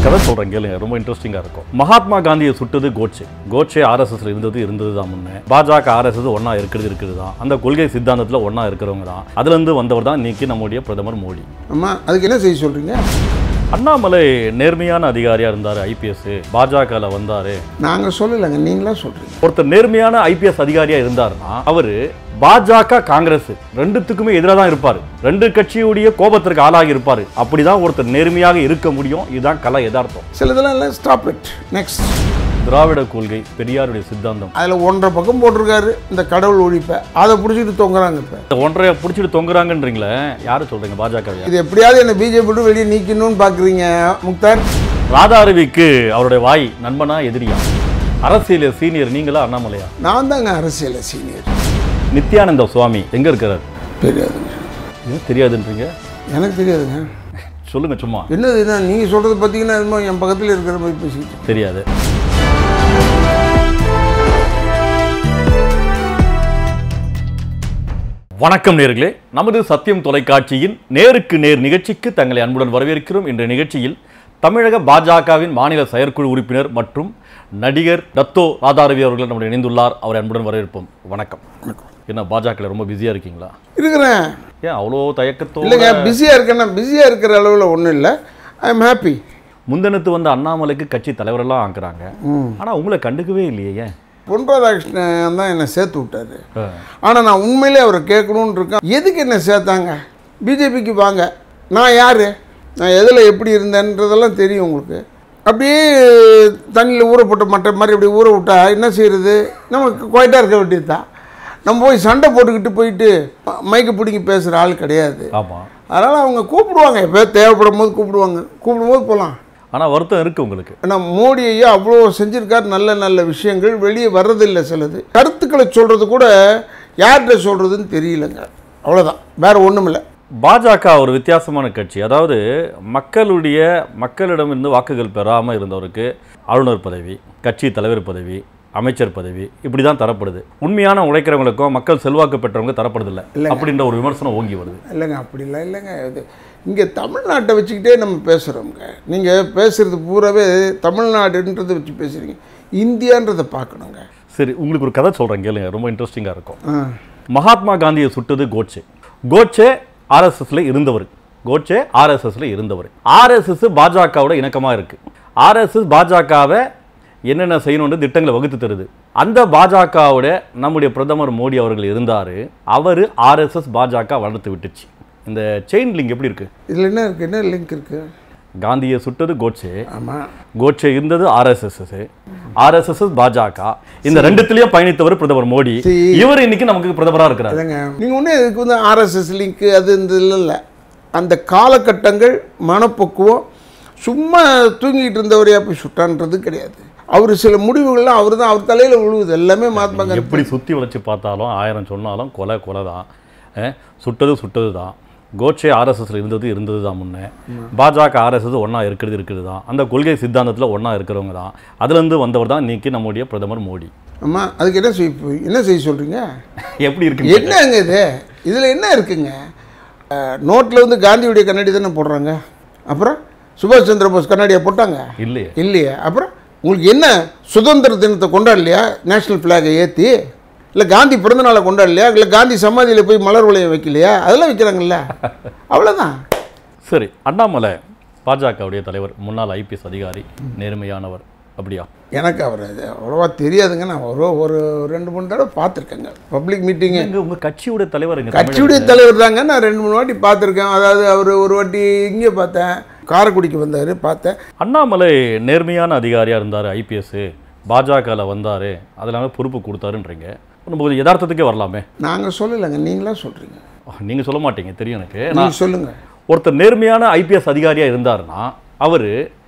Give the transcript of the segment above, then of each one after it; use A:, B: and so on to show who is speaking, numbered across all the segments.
A: கதை சொல்றேன் கேளுங்க ரொம்ப இன்ட்ரெஸ்டிங்கா இருக்கும் மகாத்மா காந்தியை சுட்டது கோட்சே கோட்சே ஆர்எஸ்எஸ்ல இருந்தது இருந்தது தான் முன்ன பாஜக ஆர்எஸ்எஸ் ஒண்ணா இருக்கிறது இருக்குது தான் அந்த கொள்கை சித்தாந்தத்துல ஒண்ணா இருக்கிறவங்க தான் அதுல இருந்து வந்தவர் தான் இன்னைக்கு நம்முடைய பிரதமர் மோடி
B: அம்மா அதுக்கு என்ன செய்ய சொல்கிறீங்க
A: அண்ணாமலை நேர்மையான அதிகாரியா இருந்தாரு ஐபிஎஸ் பாஜகல வந்தாரு
B: நாங்கள் சொல்லலைங்க நீங்களா சொல்கிறீங்க
A: ஒருத்தர் நேர்மையான ஐபிஎஸ் அதிகாரியா இருந்தாருன்னா அவரு பாஜக காங்கிரஸ் ரெண்டுத்துக்குமே எதிராக தான் இருப்பாரு ரெண்டு கட்சியுடைய கோபத்திற்கு ஆளாகி இருப்பாரு அப்படிதான் ஒருத்தர் நேர்மையாக இருக்க முடியும் இதுதான் கலை யதார்த்தம்
B: சிலதெல்லாம் இல்லை ஸ்டாப் இட் நெக்ஸ்ட்
A: திராவிட கொள்கை பெரியாருடைய சித்தாந்தம்
B: அதில் ஒன்றரை பக்கம் போட்டிருக்காரு இந்த கடவுள் ஒழிப்பை அதை பிடிச்சிட்டு தொங்குறாங்க இப்போ
A: இந்த ஒன்றைய பிடிச்சிட்டு தொங்குறாங்கன்றீங்களே யாரு சொல்றீங்க பாஜக
B: இது எப்படியாவது என்னை பிஜேபி விட்டு வெளியே நீக்கணும்னு பார்க்குறீங்க முக்தார்
A: ராதாரவிக்கு அவருடைய வாய் நண்பனா எதிரியா அரசியல் சீனியர் நீங்களா அண்ணாமலையா
B: நான் தாங்க அரசியல் சீனியர்
A: நித்யானந்த சுவாமி எங்க இருக்கிறார்
B: தெரியாதுங்க
A: இது தெரியாதுன்றீங்க
B: எனக்கு தெரியாதுங்க
A: சொல்லுங்க சும்மா
B: என்னது என்ன நீங்கள் சொல்கிறது பார்த்தீங்கன்னா என்னமோ என் பக்கத்தில் இருக்கிற மாதிரி பேசிக்கிட்டு
A: தெரியாது வணக்கம் நேர்களே நமது சத்தியம் தொலைக்காட்சியின் நேருக்கு நேர் நிகழ்ச்சிக்கு தங்களை அன்புடன் வரவேற்கிறோம் இன்றைய நிகழ்ச்சியில் தமிழக பாஜகவின் மாநில செயற்குழு உறுப்பினர் மற்றும் நடிகர் தத்தோ ராதாரவி அவர்கள் நம்முடைய இணைந்துள்ளார் அவரை அன்புடன் வரவேற்போம் வணக்கம் என்ன பாஜக ரொம்ப பிஸியா இருக்கீங்களா
B: இருக்கிறேன்
A: ஏன் அவ்வளோ தயக்கத்தோட
B: இல்லைங்க பிஸியாக இருக்கேன்னா பிஸியாக இருக்கிற அளவில் ஒன்றும் இல்லை ஐ எம் ஹாப்பி
A: முந்தனத்து வந்த அண்ணாமலைக்கு கட்சி தலைவரெல்லாம் ஆக்குறாங்க ஆனா உங்களை கண்டுக்கவே இல்லையே ஏன்
B: பொன் ராதாகிருஷ்ணன் தான் என்னை சேர்த்து விட்டாரு
A: ஆ.
B: ஆனால் நான் உண்மையிலே அவரை கேட்கணுன்னு இருக்கேன் எதுக்கு என்ன சேர்த்தாங்க பிஜேபிக்கு வாங்க நான் யார் நான் எதில் எப்படி இருந்தேன்றதெல்லாம் தெரியும் உங்களுக்கு அப்படியே தண்ணியில் ஊற போட்ட மட்டை மாதிரி அப்படி ஊற விட்டா என்ன செய்கிறது நமக்கு குவைட்டாக இருக்க வேண்டியது தான் நம்ம போய் சண்டை போட்டுக்கிட்டு போயிட்டு மைக்கு பிடிங்கி பேசுகிற ஆள் கிடையாது
A: ஆமா
B: அதனால் அவங்க கூப்பிடுவாங்க எப்போ தேவைப்படும் போது கூப்பிடுவாங்க கூப்பிடும்போது போகலாம்
A: ஆனா வருத்தம் இருக்கு உங்களுக்கு
B: ஏன்னா மோடி ஐயா அவ்வளோ செஞ்சிருக்கார் நல்ல நல்ல விஷயங்கள் வெளியே வர்றதில்லை சிலது கருத்துக்களை சொல்கிறது கூட யார்கிட்ட சொல்கிறதுன்னு தெரியலங்க அவ்வளோதான் வேற ஒன்றும் இல்லை
A: பாஜக ஒரு வித்தியாசமான கட்சி அதாவது மக்களுடைய மக்களிடமிருந்து வாக்குகள் பெறாமல் இருந்தவருக்கு ஆளுநர் பதவி கட்சி தலைவர் பதவி அமைச்சர் பதவி இப்படி தான் தரப்படுது உண்மையான உழைக்கிறவங்களுக்கும் மக்கள் செல்வாக்கு பெற்றவங்க தரப்படுதில்லை அப்படின்ற ஒரு விமர்சனம் ஓங்கி வருது
B: இல்லைங்க அப்படிலாம் இல்லைங்க இது இங்கே தமிழ்நாட்டை வச்சுக்கிட்டே நம்ம பேசுகிறோங்க நீங்கள் பேசுகிறது பூராவே தமிழ்நாடுன்றதை வச்சு பேசுகிறீங்க இந்தியான்றதை பார்க்கணுங்க
A: சரி உங்களுக்கு ஒரு கதை சொல்கிறேன் கேளுங்க ரொம்ப இன்ட்ரெஸ்டிங்காக இருக்கும்
B: ஆ
A: மகாத்மா காந்தியை சுட்டது கோட்சே கோட்சே ஆர்எஸ்எஸ்ல இருந்தவர் கோட்சே ஆர்எஸ்எஸ்ல இருந்தவர் ஆர்எஸ்எஸ் பாஜகவோட இணக்கமாக இருக்கு ஆர்எஸ்எஸ் பாஜகவை என்னென்ன செய்யணும்னு திட்டங்களை வகுத்து தருது அந்த பாஜகவோட நம்முடைய பிரதமர் மோடி அவர்கள் இருந்தார் அவர் ஆர்எஸ்எஸ் பாஜக வளர்த்து விட்டுச்சு இந்த செயின் லிங்க் எப்படி இருக்கு
B: இதில் என்ன இருக்குது என்ன லிங்க் இருக்குது
A: காந்தியை சுட்டது கோட்சே
B: ஆமாம்
A: கோட்சே இருந்தது ஆர்எஸ்எஸ் ஆர்எஸ்எஸ் பாஜக இந்த ரெண்டுத்திலயும் பயணித்தவர் பிரதமர் மோடி
B: சரி.
A: இவர் இன்னைக்கு நமக்கு பிரதமரா இருக்கிறார்
B: இல்லைங்க நீங்கள் ஒன்றும் இதுக்கு வந்து ஆர்எஸ்எஸ் லிங்க்கு அது இந்த இல்லை அந்த காலகட்டங்கள் மனப்பக்குவம் சும்மா தூங்கிட்டு இருந்தவரையா போய் சுட்டான்றது கிடையாது அவர் சில முடிவுகள்லாம் அவர் தான் அவர் தலையில் விழுவுது எல்லாமே மகாத்மா காந்தி
A: எப்படி சுத்தி வளைச்சு பார்த்தாலும் ஆயிரம் சொன்னாலும் கொலை கொலை தான் அஹ், சுட்டது சுட்டது தான் கோட்சே ஆர்எஸ்எஸ்ல இருந்தது இருந்தது தான் முன்னே பாஜக ஆர்எஸ்எஸ் ஒண்ணா இருக்கிறது இருக்குது தான் அந்த கொள்கை சித்தாந்தத்துல ஒண்ணா இருக்கிறவங்க தான் அதுல இருந்து வந்தவர் தான் இன்னைக்கு நம்முடைய பிரதமர் மோடி
B: அம்மா அதுக்கு என்ன செய்ய என்ன செய்ய சொல்கிறீங்க
A: எப்படி இருக்கு
B: என்னங்க இது இதில் என்ன இருக்குங்க நோட்டில் வந்து காந்தியுடைய கண்ணாடி தானே போடுறாங்க அப்புறம் சுபாஷ் சந்திர போஸ் கண்ணாடியை போட்டாங்க
A: இல்லையே
B: இல்லையே அப்புறம் உங்களுக்கு என்ன சுதந்திர தினத்தை கொண்டாடலையா நேஷ்னல் ஃப்ளாகை ஏற்றி இல்லை காந்தி பிறந்தநாளை கொண்டாடலையா இல்லை காந்தி சமாதியில் போய் மலர் வளையம் வைக்கலையா அதெல்லாம் வைக்கிறாங்கல்ல அவ்வளோதான்
A: சரி அண்ணாமலை பாஜகவுடைய தலைவர் முன்னாள் ஐபிஎஸ் அதிகாரி நேர்மையானவர் அப்படியா
B: எனக்கு அவர் அது அவ்வளோவா தெரியாதுங்க நான் ஒரு ஒரு ரெண்டு மூணு தடவை பார்த்துருக்கேங்க பப்ளிக் மீட்டிங்கு
A: எங்க உங்க கட்சியோட தலைவர் எங்க
B: கட்சியுடைய தலைவர் தாங்க நான் ரெண்டு மூணு வாட்டி பார்த்துருக்கேன் அதாவது அவர் ஒரு வாட்டி இங்கே பார்த்தேன் காரைக்குடிக்கு வந்தார் பார்த்தேன்
A: அண்ணாமலை நேர்மையான அதிகாரியா இருந்தார் ஐபிஎஸ் பாஜகவில் வந்தார் அதனால பொறுப்பு கொடுத்தாருன்றீங்க நம்ம கொஞ்சம் யதார்த்தத்துக்கே வரலாமே
B: நாங்கள் சொல்லலைங்க நீங்களா சொல்கிறீங்க
A: நீங்க சொல்ல மாட்டீங்க தெரியும் எனக்கு நான்
B: நீங்கள் சொல்லுங்கள்
A: ஒருத்தர் நேர்மையான ஐபிஎஸ் அதிகாரியா இருந்தாருன்னா அவர்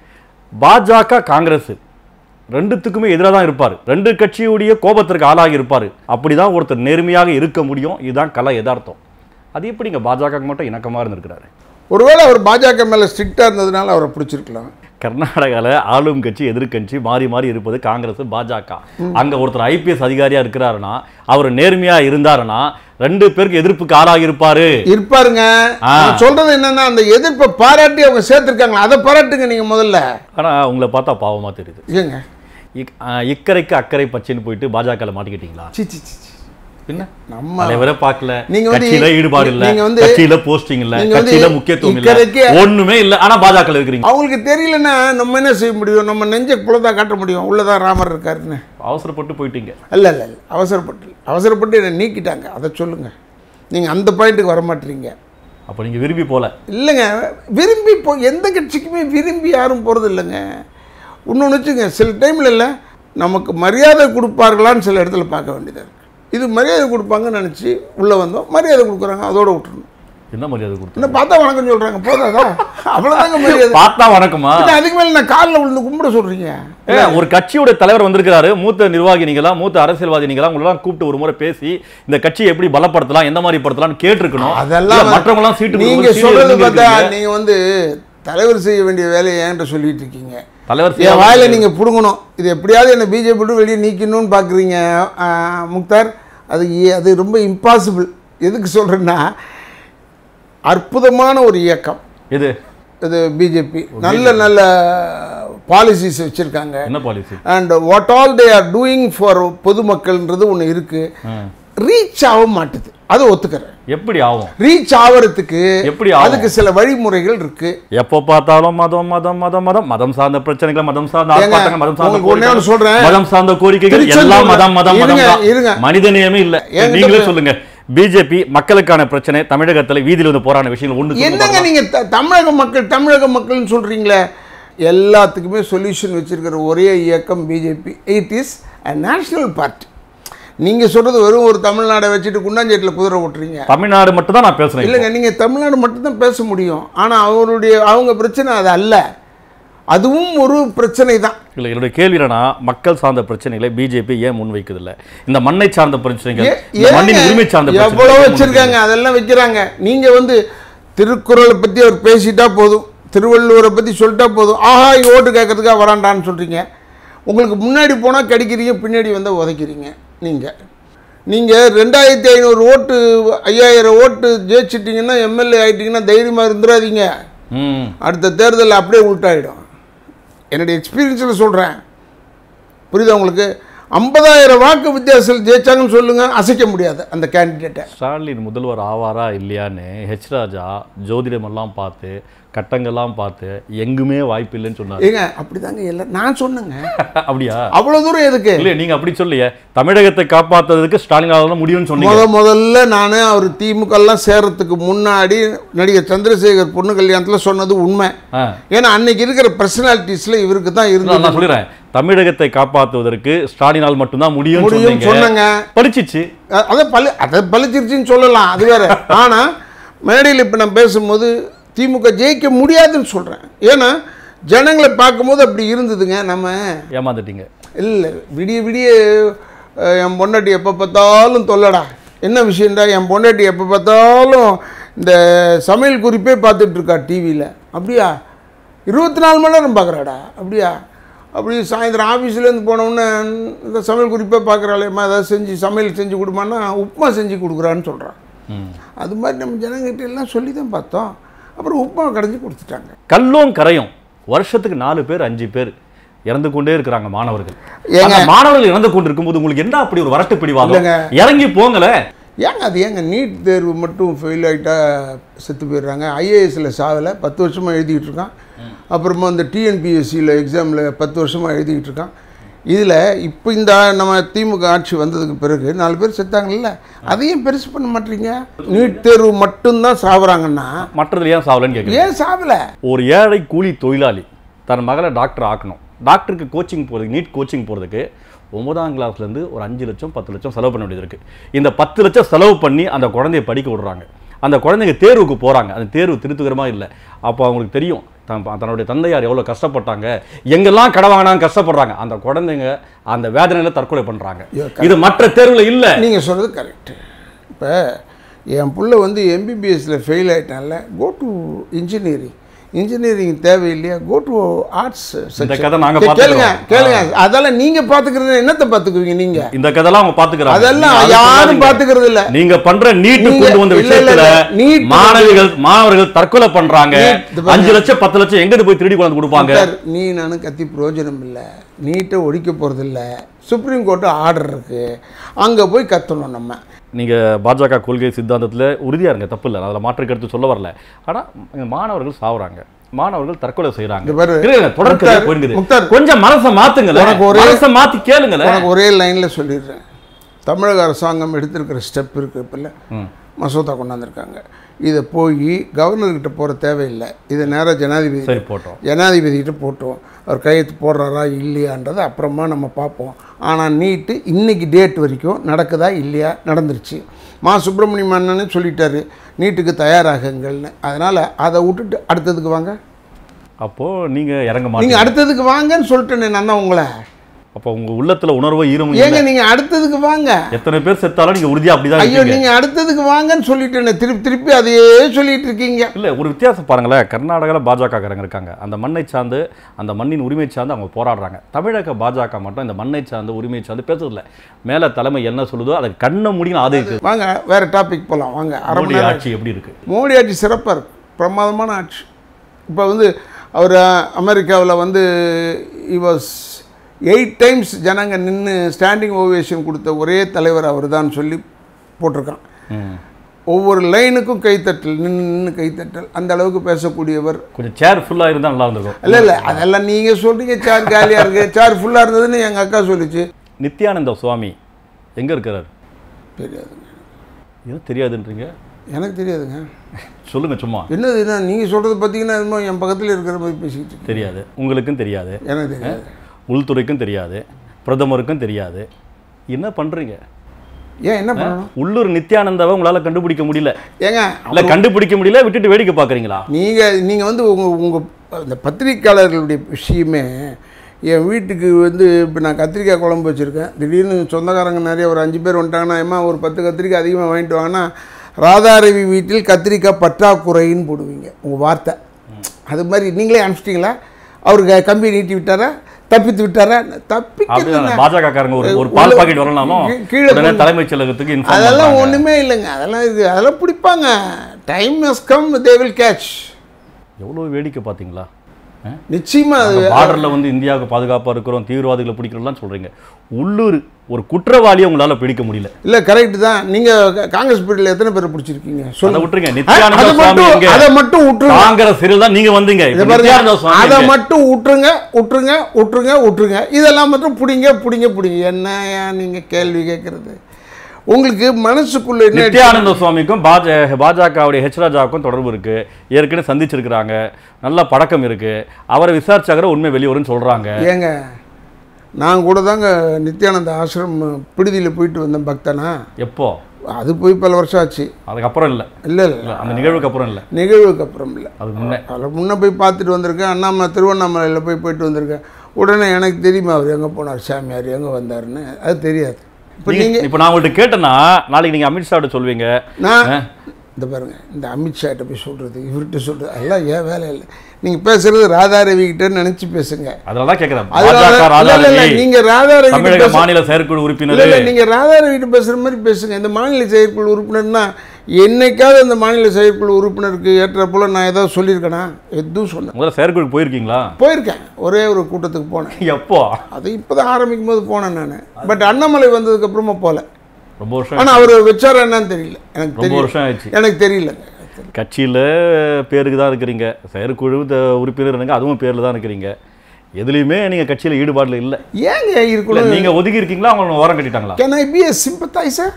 A: பாஜக காங்கிரஸ் ரெண்டுத்துக்குமே எதிராக தான் இருப்பார் ரெண்டு கட்சியுடைய கோபத்திற்கு ஆளாகி இருப்பார் அப்படிதான் ஒருத்தர் நேர்மையாக இருக்க முடியும் இதுதான் கலை யதார்த்தம் அது எப்படிங்க பாஜக மட்டும் இணக்கமாக இருந்திருக்கிறாரு
B: ஒருவேளை அவர் பாஜக மேலே ஸ்ட்ரிக்டாக இருந்ததுனால அவரை பிடிச்சிருக்கலாம்
A: கர்நாடகாவில் ஆளும் கட்சி எதிர்க்கட்சி மாறி மாறி இருப்பது காங்கிரஸ் பாஜக அங்க ஒருத்தர் ஐபிஎஸ் அதிகாரியா இருக்கிறாருன்னா அவர் நேர்மையா இருந்தாருன்னா ரெண்டு பேருக்கு எதிர்ப்புக்கு ஆளாகி இருப்பாரு
B: இருப்பாருங்க
A: ஆ.
B: நான் சொல்றது என்னன்னா அந்த எதிர்ப்பை பாராட்டி அவங்க சேர்த்துருக்காங்களா அதை பாராட்டுங்க நீங்க முதல்ல
A: ஆனா உங்களை பார்த்தா பாவமா தெரியுது
B: ஏங்க
A: இக்- ஆ, இக்கரைக்கு அக்கறை பச்சைன்னு போயிட்டு பாஜகவில் மாட்டிக்கிட்டீங்களா
B: சி சி சி சி.
A: என்ன
B: நம்ம
A: தலைவரை பார்க்கல
B: நீங்க வந்து-
A: கட்சியில ஈடுபாடு இல்ல
B: நீங்க வந்து-
A: கட்சியில போஸ்டிங் இல்ல
B: நீங்க வந்து
A: கட்சியில முக்கியத்துவம் இல்ல
B: இக்கரைக்கு-
A: ஒண்ணுமே இல்ல ஆனா பாஜக இருக்கிறீங்க
B: அவங்களுக்கு தெரியலன்னா நம்ம என்ன செய்ய முடியும் நம்ம நெஞ்ச குலதா காட்ட முடியும் உள்ளதான் ராமர் இருக்காருன்னு
A: அவசரப்பட்டு போயிட்டீங்க
B: இல்ல இல்ல இல்ல அவசரப்பட்டு அவசரப்பட்டு என்னை நீக்கிட்டாங்க அதை சொல்லுங்க நீங்க அந்த பாயிண்ட்டுக்கு வர மாட்டீங்க
A: அப்ப நீங்க விரும்பி போல
B: இல்லைங்க விரும்பி போ எந்த கட்சிக்குமே விரும்பி யாரும் போகிறது இல்லைங்க இன்னொன்று வச்சுங்க சில டைமில் இல்லை நமக்கு மரியாதை கொடுப்பார்களான்னு சில இடத்துல பார்க்க வேண்டியதாக இருக்குது இது மரியாதை கொடுப்பாங்கன்னு நினச்சி உள்ளே வந்தோம் மரியாதை கொடுக்குறாங்க அதோட விட்டுறணும்
A: என்ன மரியாதை கொடுத்து
B: இன்னும் பார்த்தா வணக்கம் சொல்கிறாங்க போதாதா அவ்வளோதாங்க மரியாதை
A: பார்த்தா வணக்கமா
B: பின்ன அதுக்கு மேலே நான் காலில் விழுந்து கும்பிட சொல்கிறீங்க
A: ஏ, ஒரு கட்சியோட தலைவர் வந்திருக்கிறாரு மூத்த நிர்வாகி நீங்களா மூத்த அரசியல்வாதி நீங்களா உங்களெல்லாம் கூப்பிட்டு ஒரு முறை பேசி இந்த கட்சியை எப்படி பலப்படுத்தலாம் எந்த மாதிரி படுத்தலாம் கேட்டிருக்கணும்
B: அதெல்லாம்
A: இல்ல, மற்றவங்க எல்லாம் சீட்டு
B: நீங்க
A: கொடுக்கும்போது
B: சொல்றது
A: சீட்டு
B: பார்த்தா
A: எடுத்துக்கிறீங்க.
B: நீங்க வந்து தலைவர் செய்ய வேண்டிய வேலையை என்கிட்ட சொல்லிட்டு இருக்கீங்க
A: தலைவர்
B: என் வாயில நீங்க புடுங்கணும் இது எப்படியாவது என்னை பிஜேபி விட்டு வெளியே நீக்கணும்னு பார்க்குறீங்க முக்தார் அது ஏ- அது ரொம்ப இம்பாசிபிள் எதுக்கு சொல்கிறேன்னா அற்புதமான ஒரு இயக்கம்
A: இது
B: இது பிஜேபி நல்ல நல்ல பாலிசிஸ் வச்சுருக்காங்க
A: என்ன policy
B: and what all they are doing for பொதுமக்கள்ன்றது ஒன்று இருக்குது ரீச் ஆக மாட்டுது அதை ஒத்துக்கிறேன்
A: எப்படி ஆகும்
B: ரீச் ஆவறதுக்கு
A: எப்படி ஆகும்?
B: அதுக்கு சில வழிமுறைகள் இருக்கு
A: எப்போ பார்த்தாலும் மதம் மதம் மதம் மதம் மதம் சார்ந்த பிரச்சனைகள் மதம் சார்ந்த
B: ஏங்க,
A: ஆர்ப்பாட்டங்கள் மதம் சார்ந்த
B: உங்களுக்கு ஒண்ணே ஒண்ணு
A: கோரிக்கைகள்,
B: சொல்றேன்.
A: மதம் சார்ந்த கோரிக்கைகள்
B: திருச்செந்தூர்ல-
A: எல்லாம் மதம் மதம் மதம்
B: இருங்க,
A: தான்.
B: இருங்க.
A: மனிதநேயமே இல்ல
B: என்கிட்ட
A: நீங்களே
B: பே-
A: சொல்லுங்க பிஜேபி மக்களுக்கான பிரச்சனை தமிழகத்துல வீதியில வந்து போராட விஷயங்கள் ஒண்ணு சொல்லுங்க
B: என்னங்க
A: பார்க்கலாம்.
B: நீங்க த- தமிழக மக்கள் தமிழக மக்கள்னு சொல்றீங்களே எல்லாத்துக்குமே சொல்யூஷன் வச்சிருக்கிற ஒரே இயக்கம் BJP it is a national party நீங்க சொல்றது வெறும் ஒரு தமிழ்நாடை வச்சுட்டு குண்டாஞ்சேட்டில் குதிரை ஓட்டுறீங்க
A: தமிழ்நாடு மட்டும் தான் நான் பேசுறேன் இப்போ.
B: இல்லைங்க நீங்க தமிழ்நாடு மட்டும்தான் பேச முடியும் ஆனா அவருடைய அவங்க பிரச்சனை அது அல்ல அதுவும் ஒரு பிரச்சனை தான்
A: இல்ல என்னுடைய கேள்வி என்னன்னா மக்கள் சார்ந்த பிரச்சனைகளை பிஜேபி ஏன் முன்வைக்குது இல்ல இந்த மண்ணை சார்ந்த பிரச்சனைகள்
B: ஏ-
A: இந்த மண்ணின்
B: ஏங்க,
A: உரிமை சார்ந்த பிரச்சனைகளை
B: எவ்வளவு
A: ஏன்
B: வச்சிருக்காங்க அதெல்லாம் வைக்கிறாங்க நீங்க வந்து திருக்குறளை பத்தி அவர் பேசிட்டா போதும் திருவள்ளுவரை பத்தி சொல்லிட்டா போதும் ஆஹா இங்க ஓட்டு கேட்கறதுக்காக வரான்டான்னு சொல்றீங்க உங்களுக்கு முன்னாடி போனா கடிக்கிறீங்க பின்னாடி வந்தால் உதைக்கிறீங்க நீங்க நீங்க ரெண்டாயிரத்தி ஐநூறு ஓட்டு ஐயாயிரம் ஓட்டு ஜெயிச்சிட்டிங்கன்னா எம்எல்ஏ ஆயிட்டீங்கன்னா தைரியமா இருந்துடாதீங்க
A: ம்
B: அடுத்த தேர்தலில் அப்படியே உள்டாயிடும் என்னுடைய எக்ஸ்பீரியன்ஸில் சொல்கிறேன் புரியுதா உங்களுக்கு ஐம்பதாயிரம் வாக்கு வித்தியாசத்தில் ஜெயிச்சாங்கன்னு சொல்லுங்க அசைக்க முடியாது அந்த கேண்டிடேட்டை
A: ஸ்டாலின் முதல்வர் ஆவாரா இல்லையான்னு ஹெச் ராஜா ஜோதிடம் எல்லாம் பார்த்து கட்டங்கள்லாம் பார்த்து எங்குமே வாய்ப்பு இல்லைன்னு சொன்னாரு
B: ஏங்க அப்படிதாங்க எல்லாம் நான் சொன்னேங்க
A: அப்படியா
B: அவ்வளோ தூரம் எதுக்கு
A: இல்ல நீங்க அப்படி சொல்லியே தமிழகத்தை காப்பாத்துறதுக்கு ஸ்டாலினால முடியும்னு சொன்னீங்க
B: முத முதல்ல நான் அவர் திமுகலாம் சேர்றதுக்கு முன்னாடி நடிகர் சந்திரசேகர் பொண்ணு கல்யாணத்தில் சொன்னது உண்மை
A: ஆ.
B: ஏன்னா அன்னைக்கு இருக்கிற பர்சனாலிட்டிஸில் இவருக்கு தான்
A: நான்
B: இருந்தது
A: நான் சொல்லிடுறேன் தமிழகத்தை காப்பாற்றுவதற்கு ஸ்டாலினால் மட்டும்தான் முடியும்
B: முடியும்
A: சொன்னீங்க
B: சொன்னேங்க
A: படிச்சிச்சு
B: அ- அதை பழி அதை பழிச்சிருச்சுன்னு சொல்லலாம் அது வேற ஆனால் மேடையில் இப்போ நான் பேசும்போது திமுக ஜெயிக்க முடியாதுன்னு சொல்கிறேன் ஏன்னா ஜனங்களை பார்க்கும்போது அப்படி இருந்ததுங்க நம்ம
A: ஏமாந்துட்டீங்க
B: இல்லை விடிய விடிய அஹ், என் பொண்டாட்டி எப்போ பார்த்தாலும் தொல்லடா என்ன விஷயம்டா என் பொண்டாட்டி எப்போ பார்த்தாலும் இந்த சமையல் குறிப்பே பார்த்துட்டு இருக்கா டிவியில் அப்படியா இருபத்தி நாலு மணி நேரம் பார்க்குறாடா அப்படியா அப்படி சாயந்தரம் ஆஃபீஸ்லேருந்து போனவுடனே இந்த சமையல் குறிப்பே பார்க்குறாளேம்மா ஏதாவது செஞ்சு சமையல் செஞ்சு கொடுமான்னா உப்புமா செஞ்சு கொடுக்குறான்னு சொல்கிறான்
A: ம்.
B: அது மாதிரி நம்ம ஜனங்கிட்ட எல்லாம் சொல்லி தான் பார்த்தோம் அப்புறம் உப்புமா கடைஞ்சி கொடுத்துட்டாங்க
A: கல்லும் கரையும் வருஷத்துக்கு நாலு பேர் அஞ்சு பேர் இறந்து கொண்டே இருக்கிறாங்க மாணவர்கள்
B: ஏங்க.
A: அந்த மாணவர்கள் இறந்து கொண்டு இருக்கும்போது உங்களுக்கு என்ன அப்படி ஒரு வரட்டு பிடிவாதம்
B: இல்லைங்க.
A: இறங்கி போங்களே
B: ஏங்க அது ஏங்க நீட் தேர்வு மட்டும் ஃபெயில் ஆகிட்டா செத்து போயிடுறாங்க ஐஏஎஸ்சில் சாகலை பத்து வருஷமாக எழுதிக்கிட்டு இருக்கான் அப்புறமா இந்த டிஎன்பிஎஸ்சியில் எக்ஸாமில் பத்து வருஷமாக எழுதிக்கிட்டு இருக்கான் இதில் இப்போ இந்த நம்ம திமுக ஆட்சி வந்ததுக்கு பிறகு நாலு பேர் செத்தாங்கல்ல அதையும் பெருசு பண்ண மாட்டீங்க நீட் தேர்வு மட்டும்தான் சாகுறாங்கன்னா
A: மற்றதுல ஏன் சாவலன்னு கேட்குறேன்
B: ஏன் சாவலை
A: ஒரு ஏழை கூலி தொழிலாளி தன் மகளை டாக்டர் ஆக்கணும் டாக்டருக்கு கோச்சிங் போகிறதுக்கு நீட் கோச்சிங் போகிறதுக்கு ஒன்பதாம் கிளாஸ்லேருந்து ஒரு அஞ்சு லட்சம் பத்து லட்சம் செலவு பண்ண வேண்டியது இருக்குது இந்த பத்து லட்சம் செலவு பண்ணி அந்த குழந்தைய படிக்க விடுறாங்க அந்த குழந்தைங்க தேர்வுக்கு போகிறாங்க அந்த தேர்வு திருத்துகரமாக இல்லை அப்போ அவங்களுக்கு தெரியும் தன் தன்னுடைய தந்தையார் எவ்வளோ கஷ்டப்பட்டாங்க எங்கெல்லாம் கடை வாங்கினாங்க கஷ்டப்படுறாங்க அந்த குழந்தைங்க அந்த வேதனையில் தற்கொலை பண்ணுறாங்க இது மற்ற தேர்வில் இல்லை
B: நீங்கள் சொல்கிறது கரெக்டு இப்போ என் புள்ள வந்து எம்பிபிஎஸ்சில் ஃபெயில் ஆயிட்டான்ல கோ டு இன்ஜினியரிங் இன்ஜினியரிங் தேவையில்லையா கோ டு ஆர்ட்ஸ்
A: இந்த கதை நாங்க
B: கேளுங்க
A: பாத்துக்கிறோம்.
B: கேளுங்க அதெல்லாம் நீங்க பாத்துக்கிறது என்னத்தை பாத்துக்குவீங்க நீங்க
A: இந்த கதைலாம் அவங்க பாத்துக்கிறாங்க
B: அதெல்லாம்
A: நீங்க அதை
B: யாரும்
A: சொல்லாதீங்க.
B: பாத்துக்கிறது இல்ல
A: நீங்க பண்ற நீட்
B: நீங்க-
A: கொண்டு வந்த
B: இல்ல, இல்ல,
A: விஷயத்துல
B: இல்ல. நீட்
A: மாணவிகள் மாணவர்கள் தற்கொலை பண்றாங்க
B: நீட் இது பாருங்க.
A: அஞ்சு லட்சம் பத்து லட்சம் எங்கிட்டு போய் திருடி கொண்டு கொடுப்பாங்க
B: சார், நீ நானும் கத்தி பிரயோஜனம் இல்லை நீட்டை ஒழிக்க போகிறதில்ல சுப்ரீம் கோர்ட்டு ஆர்டர் இருக்கு அங்கே போய் கத்தணும் நம்ம
A: நீங்க பாஜக கொள்கை சித்தாந்தத்துல உறுதியா இருங்க தப்பு இல்லை அதில் மாற்று கருத்து சொல்ல வரல ஆனா இங்க மாணவர்கள் சாவுறாங்க மாணவர்கள் தற்கொலை செய்யறாங்க
B: இங்க பாரு.
A: இல்ல, இல்ல, தொடர்கதை
B: முக்தார்,
A: போயிருக்குது
B: முக்தார்.
A: கொஞ்சம் மனசை மாத்துங்களேன்
B: உனக்கு ஒரே-
A: மனசை மாத்தி கேளுங்களேன்
B: உனக்கு ஒரே லைனில் சொல்லிடுறேன் தமிழக அரசாங்கம் எடுத்திருக்கிற ஸ்டெப் இருக்கு இப்போல்ல
A: ம்.
B: மசோதா கொண்டாந்துருக்காங்க இதை போய் கவர்னர்கிட்ட போகிற தேவையில்லை இதை நேராக ஜனாதிபதி
A: சரி போட்டோம்
B: ஜனாதிபதிகிட்ட போட்டோம் அவர் கையெழுத்து போடுறாரா இல்லையான்றதை அப்புறமா நம்ம பார்ப்போம் ஆனால் நீட்டு இன்னைக்கு டேட் வரைக்கும் நடக்குதா இல்லையா நடந்துருச்சு மா சுப்பிரமணியம் அண்ணனே சொல்லிட்டாரு நீட்டுக்கு தயாராகுங்கள்னு அதனால் அதை விட்டுட்டு அடுத்ததுக்கு வாங்க
A: அப்போ நீங்க இறங்க
B: நீங்கள்
A: மாட்டீங்க
B: அடுத்ததுக்கு வாங்கன்னு சொல்லிட்டேனே நான் தான் உங்களை
A: அப்போ உங்க உள்ளத்துல உணர்வு ஈரமும்
B: ஏங்க
A: இல்லை
B: நீங்கள் அடுத்ததுக்கு வாங்க
A: எத்தனை பேர் செத்தாலும் நீங்க உறுதியா அப்படிதான்
B: ஐயோ
A: இருக்கீங்க
B: நீங்கள் அடுத்ததுக்கு வாங்கன்னு சொல்லிட்டேனே திருப்பி திருப்பி அதையே சொல்லிட்டு இருக்கீங்க
A: இல்ல ஒரு வித்தியாசம் பாருங்களேன் கர்நாடகாவில் பாஜக காரங்க இருக்காங்க அந்த மண்ணை சார்ந்து அந்த மண்ணின் உரிமை சார்ந்து அவங்க போராடுறாங்க தமிழக பாஜக மட்டும் இந்த மண்ணை சார்ந்து உரிமை சார்ந்து பேசுறதில்ல மேல தலைமை என்ன சொல்லுதோ அதை கண்ணை முடியும் ஆதரிக்குது
B: வாங்க வேறு டாபிக் போகலாம் வாங்க அரை மணி
A: மோடி
B: நேரம்
A: ஆட்சி எப்படி இருக்கு
B: மோடி ஆட்சி சிறப்பாக இருக்கு பிரமாதமான ஆட்சி இப்போ வந்து அவர் அமெரிக்காவில் வந்து வாஸ் எயிட் டைம்ஸ் ஜனங்க நின்று ஸ்டாண்டிங் ஓவேஷன் கொடுத்த ஒரே தலைவர் அவர் தான் சொல்லி போட்டிருக்கான்
A: ம்.
B: ஒவ்வொரு லைனுக்கும் கைத்தட்டல் நின்று நின்று கைத்தட்டல் அந்த அளவுக்கு பேசக்கூடியவர்
A: கொஞ்சம் சேர் ஃபுல்லா இருந்தா நல்லா இருந்திருக்கும்
B: இல்லை இல்லை அதெல்லாம் நீங்கள் சொல்றீங்க சேர் காலியாக இருக்கு சேர் ஃபுல்லாக இருந்ததுன்னு எங்கள் அக்கா சொல்லிச்சு
A: நித்யானந்த சுவாமி எங்க இருக்கிறார்
B: தெரியாதுங்க
A: இது தெரியாதுன்றீங்க
B: எனக்கு தெரியாதுங்க
A: சொல்லுங்க சும்மா
B: என்னது என்ன நீங்கள் சொல்கிறது பார்த்தீங்கன்னா என்னமோ என் பக்கத்தில் இருக்கிற மாதிரி பேசிக்கிட்டு இருக்கீங்க.
A: தெரியாது உங்களுக்கும் தெரியாது
B: எனக்கு தெரியாது
A: உள்துறைக்கும் தெரியாது பிரதமருக்கும் தெரியாது என்ன பண்றீங்க
B: ஏன் என்ன பண்ணணும்
A: உள்ளூர் நித்யானந்தாவை உங்களால கண்டுபிடிக்க முடியல
B: ஏங்க
A: இல்ல கண்டுபிடிக்க முடியல விட்டுட்டு வேடிக்கை பாக்குறீங்களா
B: நீங்கள் நீங்கள் வந்து உங்கள் உங்கள் இந்த பத்திரிக்கையாளர்களுடைய விஷயமே என் வீட்டுக்கு வந்து இப்போ நான் கத்திரிக்காய் குழம்பு வச்சுருக்கேன் திடீர்னு சொந்தக்காரங்க நிறைய ஒரு அஞ்சு பேர் வந்துட்டாங்கன்னா ஏமா ஒரு பத்து கத்திரிக்காய் அதிகமாக வாங்கிட்டு வாங்கன்னா ராதாரவி வீட்டில் கத்திரிக்காய் பற்றாக்குறைன்னு போடுவீங்க உங்கள் வார்த்தை அது மாதிரி நீங்களே அனுப்பிச்சிட்டிங்களா அவருக்கு கம்பி நீட்டி விட்டாரா தப்பித்து விட்டாரா தப்பிக்க
A: அப்படிதான் பாஜக காரங்க ஒரு ஒரு பால் பாக்கெட் வரலாமோ
B: கீ- கீழே
A: உடனே
B: கொண்டு-
A: தலைமைச் செயலகத்துக்கு இன்ஃபார்ம்
B: அதெல்லாம்
A: பண்றாங்க
B: ஒன்றுமே இல்லைங்க அதெல்லாம் இருக்குது அதெல்லாம் பிடிப்பாங்க time has come they will catch
A: எவ்வளவு வேடிக்கை பாத்தீங்களா
B: நிச்சயமா அது
A: பார்டர்ல வந்து இந்தியாவுக்கு பாதுகாப்பா இருக்கிறோம் தீவிரவாதிகளை பிடிக்கிறோம்லாம் சொல்றீங்க உள்ளூர் ஒரு குற்றவாளியை உங்களால பிடிக்க முடியல
B: இல்ல கரெக்ட் தான் நீங்க க- காங்கிரஸ் பீரியட்ல எத்தனை பேரை பிடிச்சிருக்கீங்க
A: அதை
B: சொல்லுங்க
A: விட்டுருங்க
B: அ-
A: நித்யானந்த
B: அதை
A: சுவாமி
B: மட்டும்
A: எங்க
B: அதை மட்டும் விட்டுருங்க
A: காங்கிரஸ் சிறையில் தான் நீங்க வந்தீங்க
B: இதை
A: இப்ப
B: பாருங்க
A: நித்யானந்த சுவாமி
B: அதை
A: எங்க?
B: மட்டும் விட்டுருங்க விட்டுருங்க விட்டுருங்க விட்டுருங்க இதெல்லாம் மட்டும் பிடிங்க பிடிங்க பிடிங்க என்னயா நீங்க கேள்வி கேட்கறது உங்களுக்கு மனசுக்குள்ள என்ன
A: நித்யானந்த சுவாமிக்கும் பாஜ பாஜகவுடைய ஹெச் ராஜாவுக்கும் தொடர்பு இருக்கு ஏற்கனவே சந்திச்சிருக்கிறாங்க நல்ல பழக்கம் இருக்கு அவரை விசாரிச்சாக்கிற உண்மை வெளியே வரும்னு சொல்றாங்க
B: ஏங்க நான் கூட தாங்க நித்யானந்த ஆசிரம் பிடிதியில் போயிட்டு வந்தேன் பக்தனா
A: எப்போ
B: அது போய் பல வருஷம் ஆச்சு
A: அதுக்கப்புறம் இல்ல
B: இல்லை இல்லை
A: இல்ல, அந்த நிகழ்வுக்கு அப்புறம் இல்ல
B: நிகழ்வுக்கு அப்புறம் இல்லை
A: அதுக்கு முன்னே
B: அதில் முன்னே போய் பார்த்துட்டு வந்திருக்கேன் அண்ணாமலை திருவண்ணாமலையில் போய் போயிட்டு வந்திருக்கேன் உடனே எனக்கு தெரியுமா அவர் எங்கே போனார் சாமியார் எங்கே வந்தாருன்னு அது தெரியாது இப்போ
A: நீங்க-
B: நீங்கள்
A: இப்ப நான் உங்கள்ட்ட கேட்டேன்னா நாளைக்கு நீங்க அமித்ஷாட்ட சொல்வீங்க
B: நான்
A: ஆ.
B: இந்த பாருங்க இந்த அமித்ஷாட்ட போய் சொல்கிறது இவர்கிட்ட சொல்கிறது அதெல்லாம் ஏன் வேலை இல்லை நீங்கள் பேசுறது ராதாரவி கிட்டன்னு நினச்சி பேசுங்க
A: அதனாலதான் கேட்கிறேன்
B: அதனால
A: பாஜக
B: இல்ல, இல்ல, இல்ல,
A: ராஜாரவி
B: நீங்க ராதாரவி
A: தமிழக
B: பேச
A: மாநில செயற்குழு
B: இல்ல
A: உறுப்பினர்
B: இல்ல நீங்க ராதாரவிட்டு பேசுற மாதிரி பேசுங்க இந்த மாநில செயற்குழு உறுப்பினர்னா என்னைக்காவது அந்த மாநில செயற்குழு உறுப்பினருக்கு ஏற்ற போல நான் ஏதாவது சொல்லியிருக்கேனா எதுவும் சொன்னேன்
A: முதல்ல செயற்குழு போயிருக்கீங்களா
B: போயிருக்கேன் ஒரே ஒரு கூட்டத்துக்கு போனேன்
A: எப்போ
B: அது இப்போ தான் ஆரம்பிக்கும் போது போனேன் நான் பட் அண்ணாமலை வந்ததுக்கு அப்புறமா போகல
A: ரொம்ப வருஷம்
B: ஆனால் அவர் வச்சாரா என்னன்னு தெரியல எனக்கு
A: ரொம்ப
B: தெரியல
A: வருஷம் ஆயிடுச்சு
B: எனக்கு தெரியலங்க
A: கட்சியில் பேருக்கு தான் இருக்கிறீங்க செயற்குழு த- உறுப்பினருங்க அதுவும் பேரில் தான் இருக்கிறீங்க எதுலேயுமே நீங்கள் கட்சியில் ஈடுபாடில் இல்லை
B: ஏங்க
A: இல்லை
B: இருக்கணும்
A: நீங்கள் ஒதுக்கி இருக்கீங்களா அவங்க ஓரம் கட்டிட்டாங்களா
B: கேன் ஐ பி எ சிம்பத்தைசர்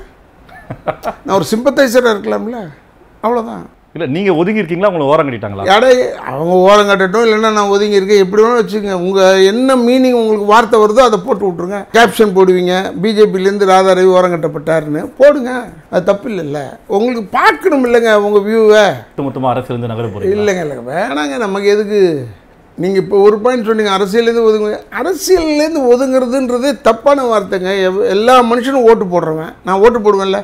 B: நான் ஒரு சிம்பத்தைசராக இருக்கலாம்ல அவ்வளோதான்
A: இல்லை நீங்கள் ஒதுங்கி இருக்கீங்களா உங்களை ஓரம் கட்டிட்டாங்களா
B: எடை அவங்க ஓரம் கட்டட்டும் இல்லைன்னா நான் ஒதுங்கி இருக்கேன் எப்படி வேணாலும் வச்சுக்கோங்க உங்கள் என்ன மீனிங் உங்களுக்கு வார்த்தை வருதோ அதை போட்டு விட்ருங்க கேப்ஷன் போடுவீங்க பிஜேபியிலேருந்து ராதாரவி ஓரம் கட்டப்பட்டாருன்னு போடுங்க அது தப்பு இல்லைல்ல உங்களுக்கு பார்க்கணும் இல்லைங்க உங்கள் வியூவை
A: மொத்தமாக அரசியலேருந்து நகர போகிறீங்க
B: இல்லைங்க இல்லைங்க வேணாங்க நமக்கு எதுக்கு நீங்கள் இப்போ ஒரு பாயிண்ட் சொன்னீங்க அரசியல்லேருந்து ஒதுங்க அரசியல்லேருந்து ஒதுங்குறதுன்றதே தப்பான வார்த்தைங்க எவ்- எல்லா மனுஷனும் ஓட்டு போடுறவன் நான் ஓட்டு போடுவேன்ல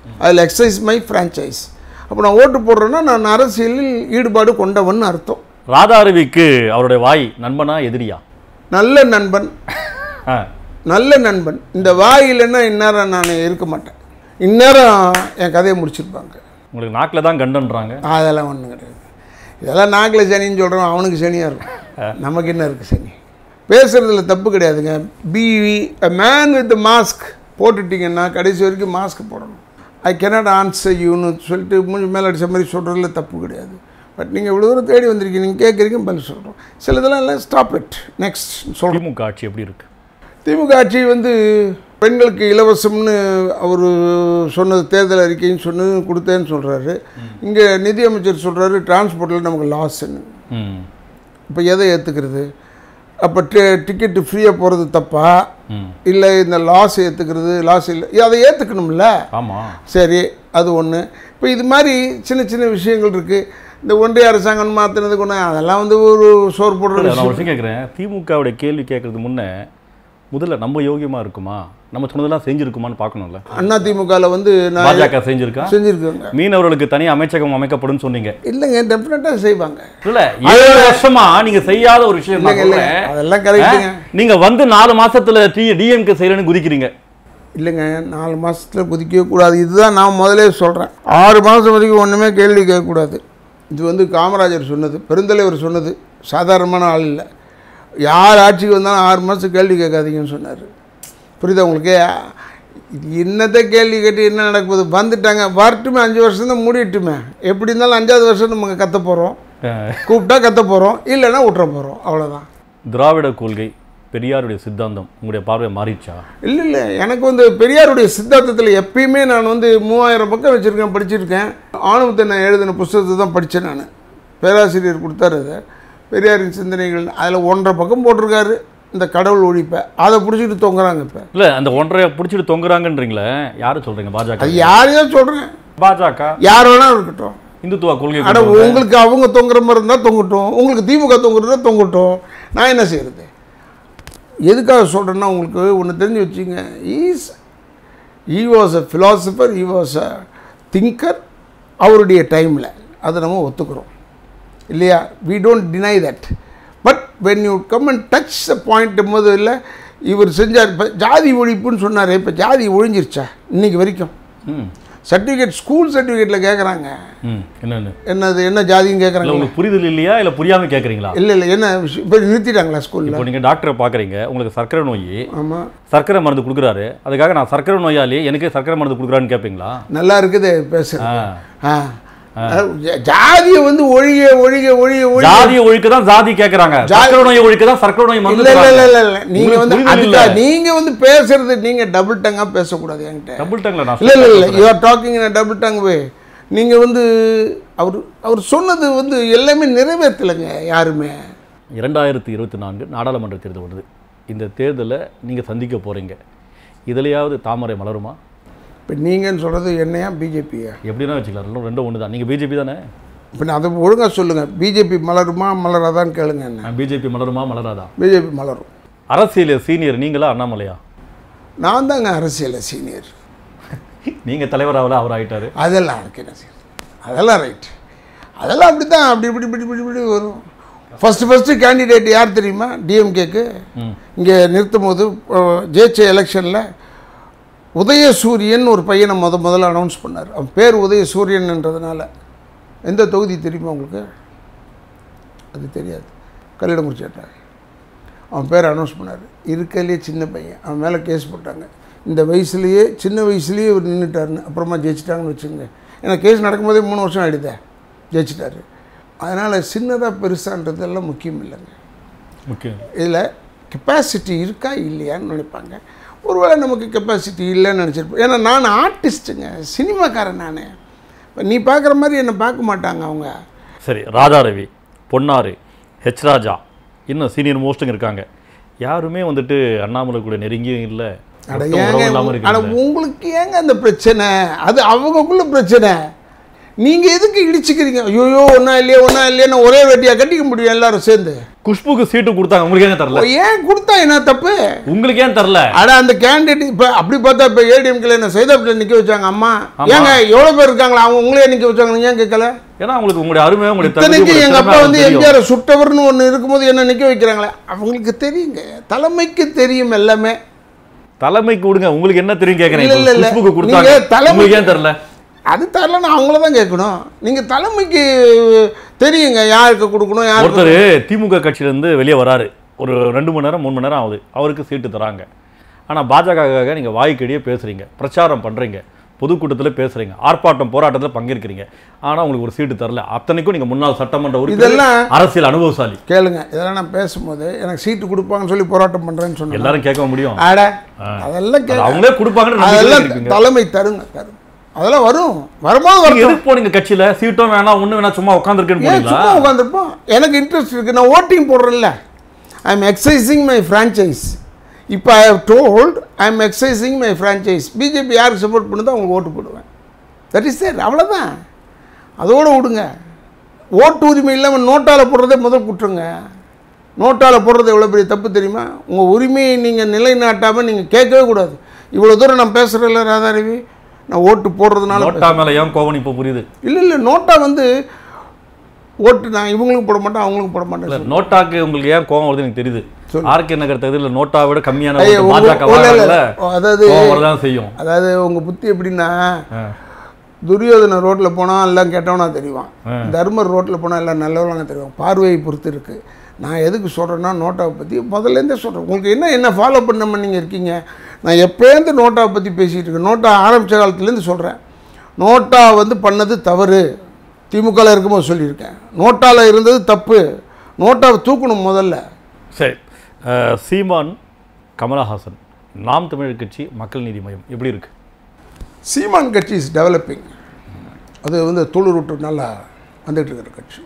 B: அதில் எக்ஸசைஸ் மை ஃப்ரான்ச்சைஸ் அப்போ நான் ஓட்டு போடுறேன்னா நான் அரசியலில் ஈடுபாடு கொண்டவன் அர்த்தம்
A: ராதாரவிக்கு அவருடைய வாய் நண்பனா எதிரியா
B: நல்ல நண்பன்
A: ஆ.
B: நல்ல நண்பன் இந்த வாய் இல்லைன்னா இந்நேரம் நான் இருக்க மாட்டேன் இந்நேரம் என் கதையை முடிச்சிருப்பாங்க
A: உங்களுக்கு நாக்கில் தான் கண்டன்றாங்க
B: அதெல்லாம் ஒன்றும் கிடையாது இதெல்லாம் நாக்கில் சனின்னு சொல்கிறோம் அவனுக்கு சனியாக இருக்கும் நமக்கு என்ன இருக்குது சனி பேசுகிறதுல தப்பு கிடையாதுங்க be a man with mask போட்டுட்டிங்கன்னா கடைசி வரைக்கும் மாஸ்க் போடணும் ஐ cannot ஆன்சர் யூன்னு சொல்லிட்டு மூஞ்சி மேலே அடிச்ச மாதிரி சொல்கிறதுல தப்பு கிடையாது பட் நீங்கள் இவ்வளோ தூரம் தேடி வந்திருக்கீங்க நீங்கள் கேட்குறீங்க பதில் சொல்கிறோம் சில இதெல்லாம் இல்லை ஸ்டாப் இட் நெக்ஸ்ட் சொல்கிறோம்
A: திமுக ஆட்சி எப்படி இருக்கு
B: திமுக ஆட்சி வந்து பெண்களுக்கு இலவசம்னு அவர் சொன்னது தேர்தல் அறிக்கைன்னு சொன்னது கொடுத்தேன்னு சொல்கிறாரு இங்கே நிதியமைச்சர் சொல்கிறாரு டிரான்ஸ்போர்ட்டில் நமக்கு லாஸ்ன்னு
A: ம்
B: இப்போ எதை ஏற்றுக்கிறது அப்போ டிக்கெட்டு ஃப்ரீயாக போகிறது தப்பா
A: ம்
B: இல்லை இந்த லாஸ் ஏற்றுக்கிறது லாஸ் இல்லை அதை ஏற்றுக்கணும்ல
A: ஆமாம்
B: சரி அது ஒன்று இப்போ இது மாதிரி சின்ன சின்ன விஷயங்கள் இருக்குது இந்த ஒன்றிய அரசாங்கம் மாற்றினதுக்கு ஒன்று அதெல்லாம் வந்து ஒரு சோறு போடுற
A: நான்
B: விஷயம்
A: ஒரு விஷயம் கேட்குறேன் திமுகவுடைய கேள்வி கேட்கறது முன்னே முதல்ல நம்ம யோகியமா இருக்குமா நம்ம சொன்னதெல்லாம் செஞ்சிருக்குமான்னு பார்க்கணும்ல
B: அண்ணா திமுகவில் வந்து நான்
A: பாஜக செஞ்சிருக்கா
B: செஞ்சுருக்கேங்க
A: மீனவர்களுக்கு தனி அமைச்சகம் அமைக்கப்படும் சொன்னீங்க
B: இல்லைங்க டெஃபினட்டாக செய்வாங்க
A: இல்ல ஏழு வருஷமா நீங்க செய்யாத ஒரு விஷயம் நான்
B: இல்லைங்க இல்லைங்க
A: சொல்றேன்.
B: அதெல்லாம் கரெக்டுங்க
A: நீங்க வந்து நாலு மாசத்துல டி டிஎம்கே செய்யறேன்னு குதிக்கிறீங்க
B: இல்லைங்க நாலு மாதத்தில் குதிக்கவே கூடாது இதுதான் நான் முதலே சொல்கிறேன் ஆறு மாதம் வரைக்கும் ஒன்றுமே கேள்வி கேட்கக்கூடாது இது வந்து காமராஜர் சொன்னது பெருந்தலைவர் சொன்னது சாதாரணமான ஆள் இல்லை யார் ஆட்சிக்கு வந்தாலும் ஆறு மாதம் கேள்வி கேட்காதீங்கன்னு சொன்னார் புரியுதா உங்களுக்கு இது என்னத்தை கேள்வி கேட்டு என்ன நடக்க போகுது வந்துட்டாங்க வரட்டுமே அஞ்சு வருஷம் தான் மூடிட்டுமே எப்படி இருந்தாலும் அஞ்சாவது வருஷம் நம்ம கத்த போகிறோம்
A: அஹ்,
B: கூப்பிட்டா கத்த போகிறோம் இல்லைன்னா விட்டுற போகிறோம் அவ்வளோதான்
A: திராவிட கொள்கை பெரியாருடைய சித்தாந்தம் உங்களுடைய பார்வை மாறிடுச்சா
B: இல்லை இல்லை எனக்கு வந்து பெரியாருடைய சித்தாந்தத்தில் எப்பயுமே நான் வந்து மூவாயிரம் பக்கம் வச்சுருக்கேன் படிச்சிருக்கேன் ஆணவத்தை நான் எழுதின புஸ்தகத்தை தான் படித்தேன் நான் பேராசிரியர் கொடுத்தாரு அதை பெரியாரின் சிந்தனைகள் அதில் ஒன்றரை பக்கம் போட்டிருக்காரு இந்த கடவுள் ஒழிப்பை அதை பிடிச்சிட்டு தொங்குறாங்க இப்போ
A: இல்ல அந்த ஒன்றரை பிடிச்சிட்டு தொங்குறாங்கன்றீங்களே யாரு சொல்றீங்க பாஜக
B: அது யாரையோ சொல்கிறேன்
A: பாஜக
B: யார் வேணாலும் இருக்கட்டும்
A: இந்துத்துவ கொள்கை
B: அட
A: கொண்டு வந்த-
B: உங்களுக்கு அவங்க தொங்குற மாதிரி இருந்தால் தொங்கட்டும் உங்களுக்கு திமுக தொங்குறதா தொங்கட்டும் நான் என்ன செய்கிறது எதுக்காக சொல்கிறேன்னா உங்களுக்கு ஒன்று தெரிஞ்சு வச்சுங்க he's he was a philosopher he was a thinker அவருடைய டைமில் அதை நம்ம ஒத்துக்கிறோம் இல்லையா we don't deny that but when you come and touch the point போது இல்லை இவர் செஞ்சார் இப்போ ஜாதி ஒழிப்புன்னு சொன்னார் இப்போ ஜாதி ஒழிஞ்சிருச்சா இன்னைக்கு வரைக்கும்
A: ம்
B: சர்டிஃபிகேட் ஸ்கூல் சர்டிஃபிகேட்டில் கேட்குறாங்க
A: ம் என்னன்னு
B: என்னது என்ன ஜாதின்னு
A: இல்ல
B: கேட்குறாங்க
A: உங்களுக்கு புரிதல் இல்லையா இல்ல புரியாம கேக்குறீங்களா
B: இல்லை இல்லை என்ன விஷயம் இப்போ நிறுத்திட்டாங்களா ஸ்கூலில்
A: இப்போ நீங்க டாக்டரை பாக்குறீங்க உங்களுக்கு சர்க்கரை நோய்
B: ஆமாம்
A: சர்க்கரை மருந்து கொடுக்குறாரு அதுக்காக நான் சர்க்கரை நோயாளி எனக்கு சர்க்கரை மருந்து கொடுக்குறான்னு கேட்பீங்களா
B: நல்லா இருக்குது பேசுகிறேன்
A: ஆ.
B: ஆ ஜாதியை வந்து ஒழிக ஒழிக ஒழிக ஒழிக
A: ஜாதிய ஒழிக்க தான் ஜாதி கேக்குறாங்க சர்க்கரை நோய் ஒழிக்க தான் சர்க்கரை நோய் மருந்து
B: இல்ல இல்ல இல்ல
A: தராங்க.
B: இல்ல இல்ல நீங்க வந்து
A: உங்களுக்கு புரிதல்
B: அதுக்கா
A: இல்ல.
B: நீங்க வந்து பேசுறது நீங்க டபுள் டங்கா பேசக்கூடாது என்கிட்ட
A: டபுள் டங்ல நான்
B: இல்ல இல்ல இல்ல you are talking in double tongue way நீங்க வந்து அவர் அவர் சொன்னது வந்து எல்லாமே நிறைவேற்றலைங்க யாருமே
A: இரண்டாயிரத்தி இருபத்தி நான்கு நாடாளுமன்ற தேர்தல் வருது இந்த தேர்தலை நீங்க சந்திக்க போறீங்க இதுலயாவது தாமரை மலருமா
B: இப்போ நீங்கன்னு சொல்றது என்னையா பிஜேபியா
A: எப்படின்னா வச்சுக்கலாம் ரெண்டும் ரெண்டும் ஒன்று தான் நீங்கள் பிஜேபி தானே
B: இப்போ நான் அதை ஒழுங்கா சொல்லுங்க பிஜேபி மலருமா மலராதான்னு கேளுங்க என்ன
A: பிஜேபி மலருமா மலராதா
B: பிஜேபி மலரும்
A: அரசியல் சீனியர் நீங்களா அண்ணாமலையா
B: நான் தாங்க அரசியல் சீனியர்
A: நீங்க தலைவராவில் அவர் ஆயிட்டாரு
B: அதெல்லாம் எனக்கு என்ன செய்யுது அதெல்லாம் ரைட் அதெல்லாம் அப்படி தான் அப்படி இப்படி இப்படி இப்படி இப்படி வரும் ஃபஸ்ட்டு ஃபஸ்ட்டு கேண்டிடேட் யார் தெரியுமா டிஎம்கேக்கு
A: ம்
B: இங்கே நிறுத்தும் போது அஹ், ஜெயிச்ச எலெக்ஷனில் உதயசூரியன் ஒரு பையனை முத முதல்ல அனௌன்ஸ் பண்ணார் அவன் பேர் உதயசூரியன்ன்றதுனால எந்த தொகுதி தெரியுமா உங்களுக்கு அது தெரியாது கல்லிடமுடிச்சாட்டா அவன் பேர் அனௌன்ஸ் பண்ணார் இருக்கலையே சின்ன பையன் அவன் மேலே கேஸ் போட்டாங்க இந்த வயசுலேயே சின்ன வயசுலேயே இவர் நின்றுட்டாருன்னு அப்புறமா ஜெயிச்சிட்டாங்கன்னு வச்சுங்க ஏன்னா கேஸ் நடக்கும்போதே மூணு வருஷம் ஆகிடுதே ஜெயிச்சிட்டாரு அதனால் சின்னதாக பெருசான்றதெல்லாம் முக்கியம் இல்லைங்க
A: முக்கியம்
B: இதில் கெப்பாசிட்டி இருக்கா இல்லையான்னு நினைப்பாங்க ஒருவேளை நமக்கு கெப்பாசிட்டி இல்லைன்னு நினச்சிருப்போம் ஏன்னா நான் ஆர்டிஸ்ட்டுங்க சினிமாக்காரன் நான் இப்போ நீ பார்க்குற மாதிரி என்னை பார்க்க மாட்டாங்க அவங்க
A: சரி ராதாரவி பொன்னாரு ஹெச் ராஜா இன்னும் சீனியர் மோஸ்ட்டுங்க இருக்காங்க யாருமே வந்துட்டு அண்ணாமலை கூட நெருங்கியும் இல்லை
B: அட
A: ஒத்த உறவும்
B: ஏங்க
A: இல்லாம
B: அட
A: இருக்காங்க
B: உங்களுக்கு ஏங்க அந்த பிரச்சனை அது அவங்கக்குள்ள பிரச்சனை நீங்கள் எதுக்கு இடிச்சுக்கிறீங்க ஐயோ ஒன்றா இல்லையா ஒன்றா இல்லையான்னு ஒரே வெட்டியாக கட்டிக்க முடியும் எல்லாரும் சேர்ந்து
A: குஷ்புக்கு சீட்டு கொடுத்தாங்க உங்களுக்கு ஏன் தரல
B: ஏன் கொடுத்தா என்ன தப்பு
A: உங்களுக்கு ஏன் தரல
B: அட அந்த கேண்டிடேட் இப்போ அப்படி பார்த்தா இப்போ ஏடிஎம்கில் என்ன சைதாப்பில் நிற்க வச்சாங்க அம்மா ஏங்க எவ்வளோ பேர் இருக்காங்களா அவங்க உங்களே நிற்க வச்சாங்க நீங்க ஏன் கேட்கல
A: ஏன்னா உங்களுக்கு உங்களுடைய அருமை உங்களுடைய தகுதி,
B: இத்தனைக்கு
A: உங்களுடைய
B: எங்க அப்பா
A: திறமை
B: வந்து
A: தெரியும்.
B: எம்ஜிஆர் சுட்டவர்னு ஒன்று இருக்கும்போது என்ன நிற்க வைக்கிறாங்களே அவங்களுக்கு தெரியுங்க தலைமைக்கு தெரியும் எல்லாமே
A: தலைமைக்கு விடுங்க உங்களுக்கு என்ன தெரியும் கேக்குறேன்
B: இல்ல, இல்ல,
A: இப்போ
B: இல்ல.
A: குஷ்புக்கு
B: நீங்க
A: கொடுத்தாங்க
B: தலைமை-
A: உங்களுக்கு ஏன் தரல
B: அது தரலன்னா அவங்கள தான் கேட்கணும் நீங்கள் தலைமைக்கு தெரியுங்க யாருக்கு கொடுக்கணும் யாருக்கு
A: ஒருத்தர் திமுக கட்சியிலேருந்து வெளியே வராரு ஒரு ரெண்டு மணி நேரம் மூணு மணி நேரம் ஆகுது அவருக்கு சீட்டு தராங்க ஆனால் பாஜகவுக்காக நீங்கள் வாய்க்கடியே பேசுகிறீங்க பிரச்சாரம் பண்ணுறீங்க பொதுக்கூட்டத்தில் பேசுகிறீங்க ஆர்ப்பாட்டம் போராட்டத்தில் பங்கேற்கிறீங்க ஆனால் உங்களுக்கு ஒரு சீட்டு தரல அத்தனைக்கும் நீங்கள் முன்னாள் சட்டமன்ற உறுப்பினர்
B: இதெல்லாம்
A: அரசியல் அனுபவசாலி
B: கேளுங்க இதெல்லாம் நான் பேசும்போது எனக்கு சீட்டு கொடுப்பாங்கன்னு சொல்லி போராட்டம் பண்ணுறேன்னு சொன்னேன்
A: எல்லாரும் கேட்க முடியும்
B: ஆட
A: ஆ.
B: அதெல்லாம்
A: அது
B: கேளு
A: அவங்களே கொடுப்பாங்கன்னு
B: அதெல்லாம்
A: நம்பிக்கையில இருக்கீங்க
B: தலைமை தருங்க தரும் அதெல்லாம் வரும் வரும்போது
A: நீங்க
B: வரும்
A: எதுக்கு போனீங்க கட்சியில சீட்டும் வேணாம் ஒண்ணு வேணாம் சும்மா உட்காந்துருக்கேன்னு
B: ஏன்
A: போனீங்களா
B: சும்மா உட்காந்துருப்போம் எனக்கு இன்ட்ரெஸ்ட் இருக்குது நான் ஓட்டிங் போடுறேன்ல I am exercising my franchise இப்போ I have told I am exercising my franchise BJP யாருக்கு சப்போர்ட் பண்ணுதோ அவங்களுக்கு ஓட்டு போடுவேன் தட் இஸ் தேர் அவ்வளோதான் அதோடு விடுங்க ஓட்டு உரிமை இல்லாமல் நோட்டால் போடுறதே முதல் குற்றங்க நோட்டால் போடுறது எவ்வளோ பெரிய தப்பு தெரியுமா உங்கள் உரிமையை நீங்கள் நிலைநாட்டாமல் நீங்கள் கேட்கவே கூடாது இவ்வளோ தூரம் நான் பேசுகிறேன்ல ராதாரவி நான் ஓட்டு போடுறதுனால
A: நோட்டா மேல ஏன் கோவம் இப்போ புரியுது
B: இல்லை இல்லை நோட்டா வந்து ஓட்டு நான் இவங்களுக்கும் போட மாட்டேன் அவங்களுக்கும் போட
A: இல்ல
B: மாட்டேன்
A: நோட்டாக்கு உங்களுக்கு ஏன் கோவம் வருது எனக்கு தெரியுது
B: சொல்லு.
A: ஆர்கே நகர் தொகுதியில் நோட்டா விட கம்மியான
B: ஐயா,
A: ஓட்டு
B: உங்க-
A: பாஜக
B: இல்ல, இல்ல.
A: வாங்கல
B: அதாவது
A: கோவம் வரதான் செய்யும்
B: அதாவது உங்கள் புத்தி எப்படின்னா
A: ஆ.
B: துரியோதன ரோட்டில் போனால் எல்லாம் கெட்டவனா தெரிவான்
A: ஆ.
B: தர்மர் ரோட்டில் போனால் எல்லாம் நல்லவனாக தெரியும் பார்வையை பொறுத்து இருக்குது நான் எதுக்கு சொல்கிறேன்னா நோட்டாவை பற்றி முதல்லேருந்தே சொல்கிறேன் உங்களுக்கு என்ன என்ன ஃபாலோ பண்ணாம நீங்கள் இருக்கீங்க நான் எப்போலேருந்து நோட்டாவை பற்றி பேசிகிட்டு இருக்கேன் நோட்டா ஆரம்பித்த காலத்துலேருந்து சொல்கிறேன் நோட்டா வந்து பண்ணது தவறு திமுகவில் இருக்கும்போது சொல்லியிருக்கேன் நோட்டாவில் இருந்தது தப்பு நோட்டாவை தூக்கணும் முதல்ல
A: சரி அஹ், சீமான் கமலஹாசன் நாம் தமிழர் கட்சி மக்கள் நீதி மையம் எப்படி இருக்கு
B: சீமான் கட்சி இஸ் டெவலப்பிங் அது வந்து துளிர் விட்டு நல்லா வந்துட்டு இருக்கிற கட்சி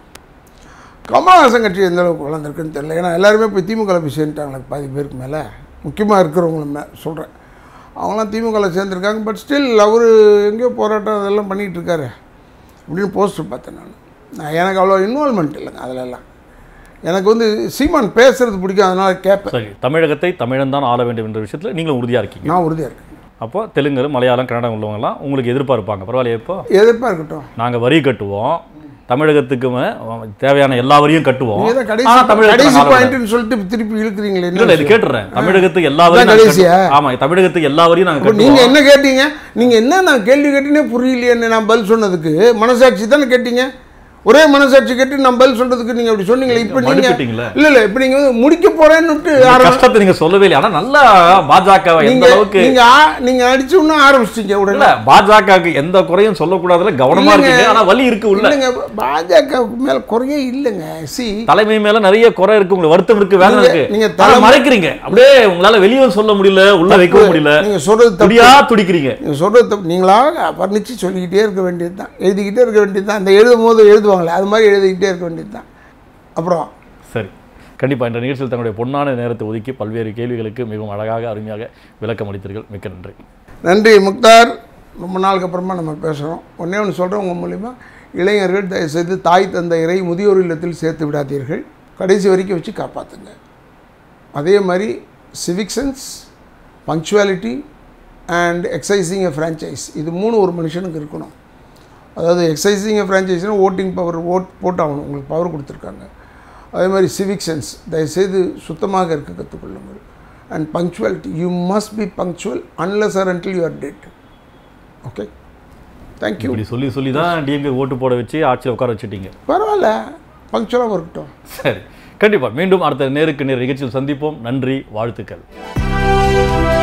B: கமலஹாசன் கட்சி எந்த அளவுக்கு வளர்ந்துருக்குன்னு தெரியல ஏன்னா எல்லாருமே போய் திமுகவில் போய் சேர்ந்துட்டாங்களே பாதி பேருக்கு மேலே முக்கியமாக இருக்கிறவங்கள மே சொல்கிறேன் அவங்களாம் திமுகவில் சேர்ந்துருக்காங்க பட் ஸ்டில் அவர் எங்கேயோ போராட்டம் அதெல்லாம் பண்ணிகிட்டு இருக்காரு அப்படின்னு போஸ்டர் பார்த்தேன் நான் நான் எனக்கு அவ்வளோ இன்வால்மெண்ட் இல்லைங்க அதிலெல்லாம் எனக்கு வந்து சீமான் பேசுறது பிடிக்கும் அதனால் கேட்பேன்
A: சரி தமிழகத்தை தமிழன் தான் ஆள வேண்டும் என்ற விஷயத்துல நீங்களும் உறுதியா இருக்கீங்க
B: நான் உறுதியாக இருக்கேன்
A: அப்போ தெலுங்கு மலையாளம் கன்னடம் உள்ளவங்கலாம் உங்களுக்கு எதிர்பார்ப்பாங்க பரவாயில்லையா இப்போ
B: எதிர்ப்பாக இருக்கட்டும்
A: நாங்க வரி கட்டுவோம் தமிழகத்துக்குமே தேவையான எல்லா வரியும் கட்டுவோம்
B: நீங்கள் தான்
A: ஆனா
B: கடைசி
A: தமிழகத்துல
B: கடைசி
A: நாங்க ஆள வேண்டாம்.
B: பாயிண்ட்னு சொல்லிட்டு திருப்பி இழுக்கிறீங்களே
A: இல்ல இல்ல
B: என்ன
A: இது கேட்டுறேன் தமிழகத்துக்கு எல்லா
B: அதான்
A: வரியும் நாங்க
B: கடைசியா?
A: கட்டுவோம். ஆமா தமிழகத்துக்கு எல்லா வரியும் நாங்க
B: அப்ப நீங்க
A: கட்டுவோம்
B: என்ன கேட்டீங்க நீங்க என்ன நான் கேள்வி கேட்டீனே புரியலையேன்னு நான் பதில் சொன்னதுக்கு மனசாட்சி தானே கேட்டீங்க ஒரே மனசாட்சி கேட்டு நான் பதில் சொல்றதுக்கு நீங்க அப்படி சொன்னீங்களே இப்போ நீங்க
A: மடுப்பிட்டீங்களே.
B: இல்ல இல்ல இப்போ நீங்க வந்து முடிக்க போறேன்னு விட்டு
A: இந்த
B: ஆரம்பி-
A: கஷ்டத்தை நீங்க சொல்லவே இல்லை ஆனா நல்லா பாஜகவை எந்த
B: நீங்க
A: அளவுக்கு
B: நீங்க ஆ- நீங்க அடிச்ச உடனே ஆரம்பிச்சிட்டீங்க உடனே
A: இல்ல பாஜகவுக்கு எந்த குறையும் சொல்லக்கூடாதுல கவனமா
B: இல்லைங்க.
A: இருக்கீங்க ஆனா வலி இருக்கு உள்ள
B: இல்லைங்க பாஜக மேல குறையே இல்லைங்க சி
A: தலைமை மேல நிறைய குறை இருக்கு உங்களுக்கு வருத்தம் இருக்கு வேலை
B: நீங்க-
A: இருக்கு
B: நீங்க
A: ஆனா
B: தலைமை-
A: மறைக்கிறீங்க அப்படியே உங்களால வெளியே சொல்ல முடியல உள்ள வைக்கவும் முடியல
B: நீங்க சொல்றது தப்பு
A: துடியா துடிக்கிறீங்க
B: நீங்க சொல்றது தப்பு நீங்களாக வர்ணிச்சு சொல்லிக்கிட்டே இருக்க வேண்டியது தான் எழுதிக்கிட்டே இருக்க வேண்டியது தான் அந்த எழுதும் போது எழுதுவாங்களே அது மாதிரி எழுதிக்கிட்டே இருக்க வேண்டியது தான் அப்புறம்
A: சரி கண்டிப்பா இந்த நிகழ்ச்சியில் தங்களுடைய பொன்னான நேரத்தை ஒதுக்கி பல்வேறு கேள்விகளுக்கு மிகவும் அழகாக அருமையாக விளக்கம் அளித்தீர்கள் மிக்க நன்றி
B: நன்றி முக்தார் ரொம்ப நாளுக்கு அப்புறமா நம்ம பேசுகிறோம் ஒன்றே ஒன்று சொல்கிறேன் உங்கள் மூலிமா இளைஞர்கள் தயவுசெய்து தாய் தந்தையரை முதியோர் இல்லத்தில் சேர்த்து விடாதீர்கள் கடைசி வரைக்கும் வச்சு காப்பாற்றுங்க அதே மாதிரி civic sense punctuality and exercising a franchise இது மூணு ஒரு மனுஷனுக்கு இருக்கணும் அதாவது எக்ஸசைசிங் எ ஃப்ரான்ச்சைஸ்னால் ஓட்டிங் பவர் ஓட் போட்டாகணும் உங்களுக்கு பவர் கொடுத்துருக்காங்க அதே மாதிரி சிவிக் சென்ஸ் தயவுசெய்து சுத்தமாக இருக்க கற்றுக்கொள்ளுங்கள் and punctuality you must be punctual unless or until you are dead okay thank you
A: இப்படி சொல்லி சொல்லி தான் டிஎம்கே ஓட்டு போட வச்சு ஆட்சியில் உட்கார வச்சுட்டீங்க
B: பரவாயில்ல பங்க்சுவலாக இருக்கட்டும்
A: சரி கண்டிப்பா மீண்டும் அடுத்த நேருக்கு நேர் நிகழ்ச்சியில் சந்திப்போம் நன்றி வாழ்த்துக்கள்